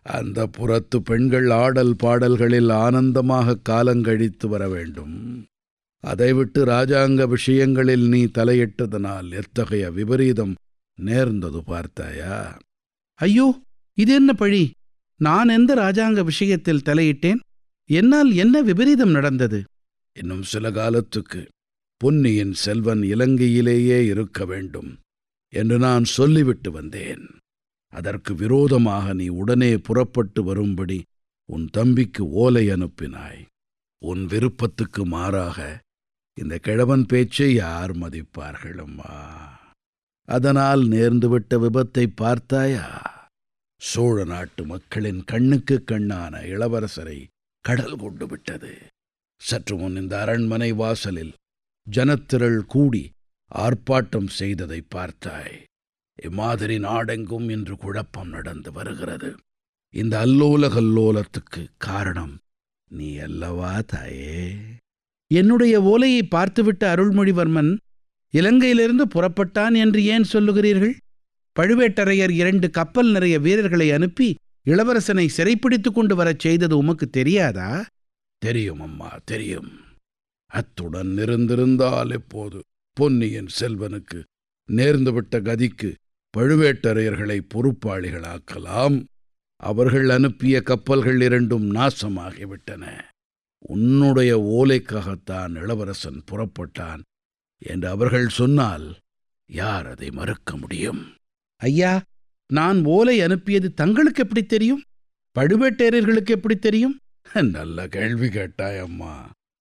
அந்த புறத்து பெண்கள் ஆடல் பாடல்களில் ஆனந்தமாக காலங்கழித்து வர வேண்டும் அதை விட்டு ராஜாங்க விஷயங்களில் நீ தலையிட்டதனால் எத்தகைய விபரீதம் நேர்ந்தது பார்த்தாயா ஐயோ இது என்ன பழி நான் எந்த ராஜாங்க விஷயத்தில் தலையிட்டேன் என்னால் என்ன விபரீதம் நடந்தது இன்னும் சில காலத்துக்கு பொன்னியின் செல்வன் இலங்கையிலேயே இருக்க வேண்டும் என்று நான் சொல்லிவிட்டு வந்தேன் அதற்கு விரோதமாக நீ உடனே புறப்பட்டு வரும்படி உன் தம்பிக்கு ஓலை அனுப்பினாய் உன் விருப்பத்துக்கு மாறாக இந்த கிழவன் பேச்சை யார் மதிப்பார்கள் அம்மா அதனால் நேர்ந்துவிட்ட விபத்தை பார்த்தாயா சோழ நாட்டு மக்களின் கண்ணுக்கு கண்ணான இளவரசரை கடல் கொண்டு விட்டது சற்று முன் இந்த அரண்மனை வாசலில் ஜனத்திரள் கூடி ஆர்ப்பாட்டம் செய்ததை பார்த்தாய் இம்மாதிரி நாடெங்கும் இன்று குழப்பம் நடந்து வருகிறது இந்த அல்லோல கல்லோலத்துக்கு காரணம் நீ அல்லவா தாயே என்னுடைய ஓலையை பார்த்துவிட்ட அருள்மொழிவர்மன் இலங்கையிலிருந்து புறப்பட்டான் என்று ஏன் சொல்லுகிறீர்கள் பழுவேட்டரையர் இரண்டு கப்பல் நிறைய வீரர்களை அனுப்பி இளவரசனை சிறைப்பிடித்துக் கொண்டு வரச் செய்தது உமக்கு தெரியாதா தெரியும் அம்மா தெரியும் அத்துடன் இருந்திருந்தால் எப்போது பொன்னியின் செல்வனுக்கு நேர்ந்துவிட்ட கதிக்கு பழுவேட்டரையர்களை பொறுப்பாளிகளாக்கலாம் அவர்கள் அனுப்பிய கப்பல்கள் இரண்டும் நாசமாகிவிட்டன உன்னுடைய ஓலைக்காகத்தான் இளவரசன் புறப்பட்டான் என்று அவர்கள் சொன்னால் யார் அதை மறுக்க முடியும் ஐயா நான் ஓலை அனுப்பியது தங்களுக்கு எப்படி தெரியும் பழுவேட்டரையர்களுக்கு எப்படி தெரியும் நல்ல கேள்வி கேட்டாய் அம்மா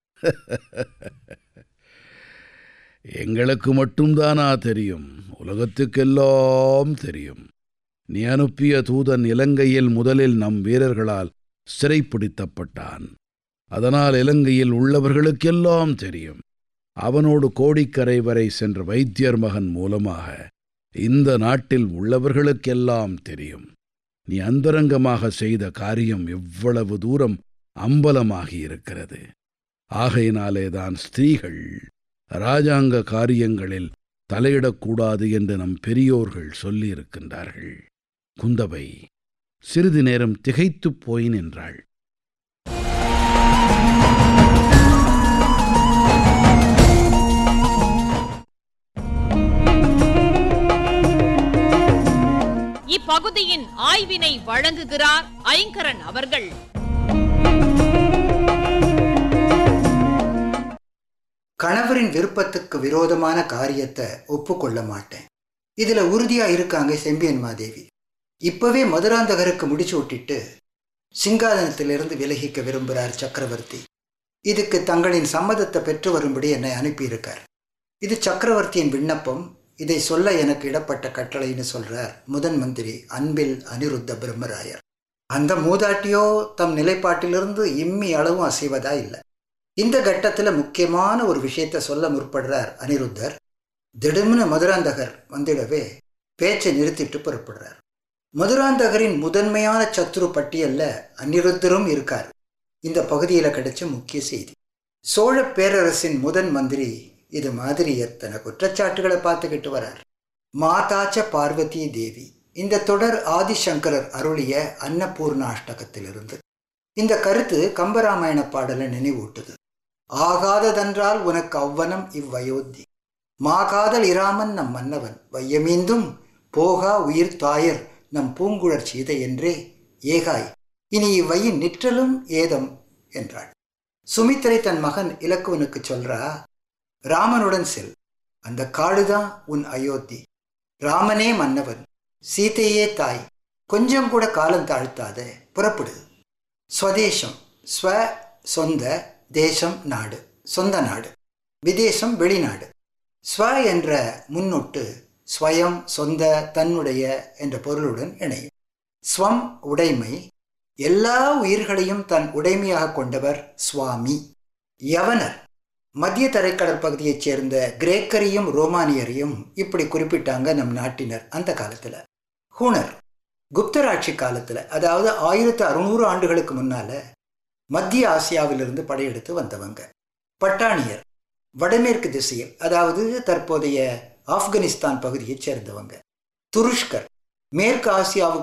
எங்களுக்கு மட்டும்தானா தெரியும் உலகத்துக்கெல்லாம் தெரியும் நீ அனுப்பிய தூதன் இலங்கையில் முதலில் நம் வீரர்களால் சிறைப்பிடித்தப்பட்டான் அதனால் இலங்கையில் உள்ளவர்களுக்கெல்லாம் தெரியும் அவனோடு கோடிக்கரை வரை சென்ற வைத்தியர் மகன் மூலமாக இந்த நாட்டில் உள்ளவர்களுக்கெல்லாம் தெரியும் நீ அந்தரங்கமாக செய்த காரியம் எவ்வளவு தூரம் அம்பலமாகி இருக்கிறது ஆகையினாலேதான் ஸ்திரீகள் ராஜாங்க காரியங்களில் தலையிடக்கூடாது என்று நம் பெரியோர்கள் சொல்லியிருக்கின்றார்கள் குந்தவை சிறிது நேரம் திகைத்துப் போய் நின்றாள் இப்பகுதியின் ஆய்வினை வழங்குகிறார் ஐங்கரன் அவர்கள் கணவரின் விருப்பத்துக்கு விரோதமான காரியத்தை ஒப்புக்கொள்ள மாட்டேன் இதுல உறுதியா இருக்காங்க செம்பியன் மாதேவி இப்பவே மதுராந்தகருக்கு முடிச்சு விட்டுட்டு சிங்காதனத்திலிருந்து விலகிக்க விரும்புகிறார் சக்கரவர்த்தி இதுக்கு தங்களின் சம்மதத்தை பெற்று வரும்படி என்னை அனுப்பியிருக்கார் இது சக்கரவர்த்தியின் விண்ணப்பம் இதை சொல்ல எனக்கு இடப்பட்ட கட்டளைன்னு சொல்றார் முதன் மந்திரி அன்பில் அனிருத்த பிரம்மராயர் அந்த மூதாட்டியோ தம் நிலைப்பாட்டிலிருந்து இம்மி அளவும் அசைவதா இல்லை இந்த கட்டத்தில் முக்கியமான ஒரு விஷயத்தை சொல்ல முற்படுறார் அனிருத்தர் திடும்னு மதுராந்தகர் வந்திடவே பேச்சை நிறுத்திட்டு புறப்படுறார் மதுராந்தகரின் முதன்மையான சத்துரு பட்டியல்ல அனிருத்தரும் இருக்கார் இந்த பகுதியில் கிடைச்ச முக்கிய செய்தி சோழ பேரரசின் முதன் மந்திரி இது மாதிரி எத்தனை குற்றச்சாட்டுகளை பார்த்துக்கிட்டு வரார் மாதாச்ச பார்வதி தேவி இந்த தொடர் ஆதிசங்கரர் அருளிய அன்னபூர்ணாஷ்டகத்திலிருந்து இந்த கருத்து கம்பராமாயண பாடலை நினைவூட்டுது ஆகாததென்றால் உனக்கு அவ்வனம் இவ்வயோத்தி மாகாதல் இராமன் நம் மன்னவன் வையமீந்தும் போகா உயிர் தாயர் நம் பூங்குழற் சீதை என்றே ஏகாய் இனி இவ்வையின் நிற்றலும் ஏதம் என்றாள் சுமித்திரை தன் மகன் இலக்குவனுக்கு சொல்றா ராமனுடன் செல் அந்த காடுதான் உன் அயோத்தி ராமனே மன்னவன் சீதையே தாய் கொஞ்சம் கூட காலம் தாழ்த்தாத புறப்படு ஸ்வதேசம் ஸ்வ சொந்த தேசம் நாடு சொந்த நாடு விதேசம் வெளிநாடு ஸ்வ என்ற முன்னொட்டு ஸ்வயம் சொந்த தன்னுடைய என்ற பொருளுடன் இணையும் ஸ்வம் உடைமை எல்லா உயிர்களையும் தன் உடைமையாக கொண்டவர் சுவாமி யவனர் மத்திய தரைக்கடல் பகுதியைச் சேர்ந்த கிரேக்கரையும் ரோமானியரையும் இப்படி குறிப்பிட்டாங்க நம் நாட்டினர் அந்த காலத்தில் ஹூனர் குப்தராட்சி காலத்தில் அதாவது ஆயிரத்து அறுநூறு ஆண்டுகளுக்கு முன்னால மத்திய ஆசியாவிலிருந்து படையெடுத்து வந்தவங்க பட்டாணியர் வடமேற்கு திசையில் அதாவது தற்போதைய ஆப்கானிஸ்தான் பகுதியைச் சேர்ந்தவங்க துருஷ்கர் மேற்கு ஆசியாவுக்கு